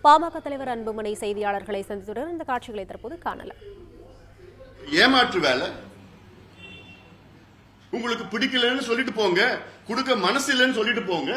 பாமக தலைவர் அன்புமணி செய்தியாளர்களை சந்தித்துடன் இந்த காட்சிகளை தற்போது காணலாம் ஏமாற்று வேலை உங்களுக்கு பிடிக்கலன்னு சொல்லிட்டு போங்க கொடுக்க மனசு இல்லைன்னு சொல்லிட்டு போங்க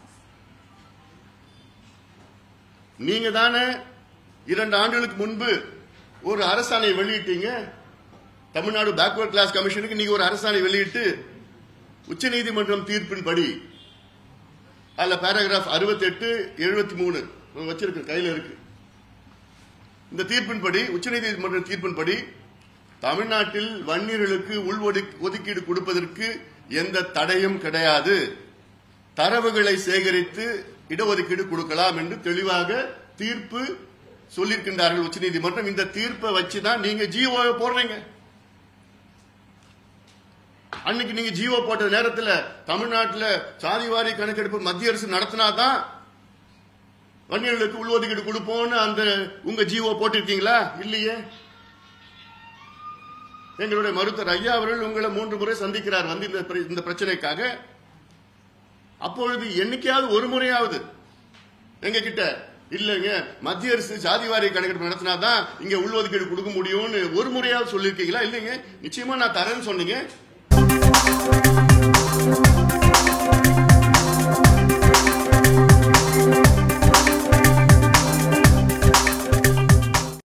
நீங்க தானே இரண்டு ஆண்டுகளுக்கு முன்பு ஒரு அரசாணை வெளியிட்டீங்க தமிழ்நாடு பேக்வர்ட் கிளாஸ் கமிஷனுக்கு நீங்க ஒரு அரசாணை வெளியிட்டு உச்சநீதிமன்றம் தீர்ப்பின்படி அதுல பேராகிராஃப் 68 எழுபத்தி மூணு வச்சிருக்கு கையில இருக்கு இந்த தீர்ப்பின்படி உச்சநீதிமன்ற தீர்ப்பின்படி தமிழ்நாட்டில் வன்னியர்களுக்கு உள் ஒதுக்- ஒதுக்கீடு கொடுப்பதற்கு எந்த தடையும் கிடையாது தரவுகளை சேகரித்து இடஒதுக்கீடு கொடுக்கலாம் என்று தெளிவாக தீர்ப்பு சொல்லியிருக்கின்றார்கள் உச்சநீதிமன்றம் இந்த தீர்ப்பை வச்சுதான் நீங்க ஜிஓ போடுறீங்க அன்னைக்கு நீங்க ஜிஓ போட்ட நேரத்துல தமிழ்நாட்டுல சாதிவாரி கணக்கெடுப்பு மத்திய அரசு நடத்தினாதான் வன்னியர்களுக்கு உள்ஒதுக்கீடு கொடுப்போம்னு அந்த உங்க ஜிஓ போட்டிருக்கீங்களா இல்லையே எங்களுடைய மருத்துவர் ஐயா அவர்கள் உங்களை மூன்று முறை சந்திக்கிறார் வந்து இந்த பிர- இந்த பிரச்சனைக்காக அப்பொழுது என்னைக்காவது ஒரு முறையாவது எங்க கிட்ட இல்லைங்க மத்திய அரசு ஜாதிவாரி கணக்கெடுப்பு நடத்தினாதான் இங்க உள்ஒதுக்கீடு கொடுக்க முடியும்னு ஒரு முறையாவது சொல்லியிருக்கீங்களா இல்லைங்க நிச்சயமா நான் தரேன்னு சொன்னீங்க